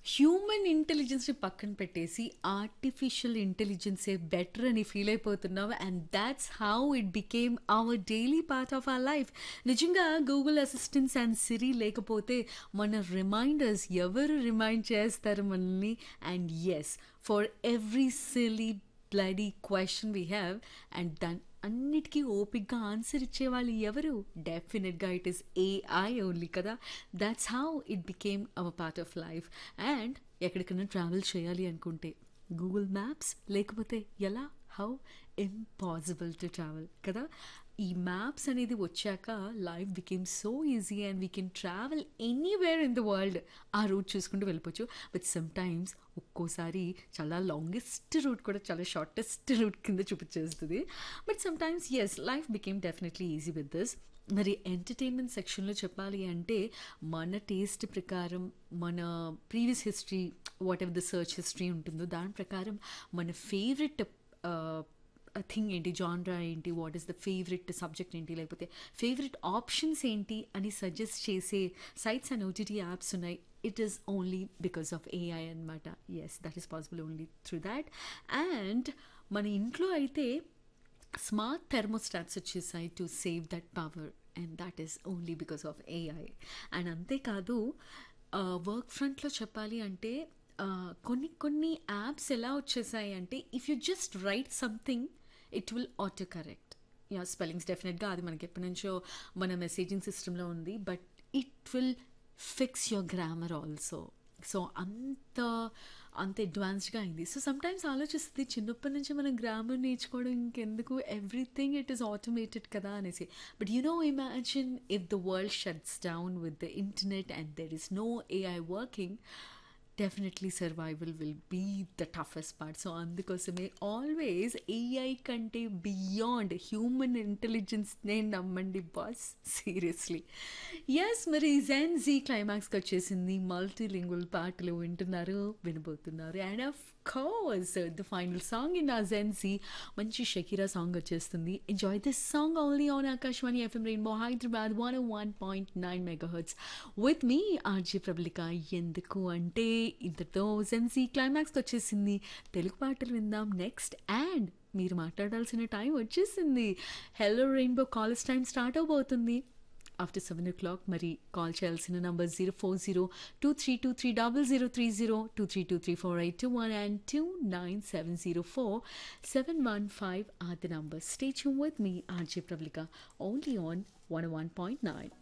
human ఇంటెలిజెన్స్ని పక్కన పెట్టేసి ఆర్టిఫిషియల్ ఇంటెలిజెన్సే బెటర్ అని ఫీల్ అయిపోతున్నావు and that's how it became our daily part of our life నిజంగా గూగుల్ అసిస్టెంట్స్ అండ్ సిరి లేకపోతే మన రిమైండర్స్ ఎవరు రిమైండ్ చేస్తారు మనల్ని and yes for every silly bloody question we have and దాని అన్నిటికీ ఓపిక్గా ఆన్సర్ ఇచ్చేవాళ్ళు ఎవరు డెఫినెట్గా ఇట్ ఈస్ ఏఐ ఓన్లీ కదా that's how it became our part of life and ఎక్కడికైనా ట్రావెల్ చేయాలి అనుకుంటే గూగుల్ మ్యాప్స్ లేకపోతే ఎలా హౌ ఇంపాసిబుల్ టు ట్రావెల్ కదా ఈ మ్యాప్స్ అనేది వచ్చాక life became so easy and we can travel anywhere in the world ఆ రూట్ చూసుకుంటూ వెళ్ళిపోవచ్చు బట్ సమ్ టైమ్స్ ఒక్కోసారి చాలా లాంగెస్ట్ రూట్ కూడా చాలా షార్టెస్ట్ రూట్ కింద చూపించేస్తుంది but sometimes as life became definitely easy with this మరి ఎంటర్టైన్మెంట్ సెక్షన్లో చెప్పాలి అంటే మన టేస్ట్ ప్రకారం మన previous history whatever the search history ఉంటుందో దాని ప్రకారం మన ఫేవరెట్ థింగ్ ఏంటి జాన్రా ఏంటి what is the favourite subject ఏంటి లేకపోతే ఫేవరెట్ ఆప్షన్స్ ఏంటి అని సజెస్ట్ చేసే సైట్స్ అండ్ ఓటీటీ యాప్స్ ఉన్నాయి it is only because of AI అనమాట as that is possible only through that and మన ఇంట్లో అయితే స్మార్ట్ థెర్మోస్టాట్స్ వచ్చేసాయి to save that power and that is only because of AI and అంతేకాదు work ఫ్రంట్లో చెప్పాలి అంటే కొన్ని కొన్ని యాప్స్ ఎలా వచ్చేసాయి అంటే if you just write something it will autocorrect your spellings డెఫినెట్గా అది మనకి ఎప్పటి నుంచో మన మెసేజింగ్ సిస్టంలో ఉంది but it will fix your grammar also so అంత అంత అడ్వాన్స్డ్గా అయింది సో సమ్టైమ్స్ ఆలోచిస్తుంది చిన్నప్పటి నుంచి మనం గ్రామర్ నేర్చుకోవడం ఇంకెందుకు ఎవ్రీథింగ్ ఇట్ ఈస్ ఆటోమేటెడ్ కదా అనేసి but you know imagine if the world shuts down with the internet and there is no AI working definitely survival will be the toughest part so అందుకోసమే always AI కంటే beyond human intelligence నేను నమ్మండి boss seriously yes మరి జెన్ G క్లైమాక్స్కి వచ్చేసింది multi multilingual పాటలు వింటున్నారు వినబోతున్నారు and of course the final song in a Gen Z మంచి షకీరా సాంగ్ వచ్చేస్తుంది enjoy this song only on Akashvani FM rainbow Hyderabad one one point nine megahertz with me RJ Prabalika ఎందుకు అంటే ఇంతటితో జెన్సీ క్లైమాక్స్కి వచ్చేసింది తెలుగు పాటలు విందాం నెక్స్ట్ అండ్ మీరు మాట్లాడాల్సిన టైం వచ్చేసింది hello rainbow college time start అవబోతుంది ఆఫ్టర్ సెవెన్ ఓ క్లాక్ మరి కాల్ చేయాల్సిన number zero four zero two three two three double zero three zero two three two three four eight two one and two nine seven zero four seven one five are the number stay tune with me RJ Prabalika only on one one point nine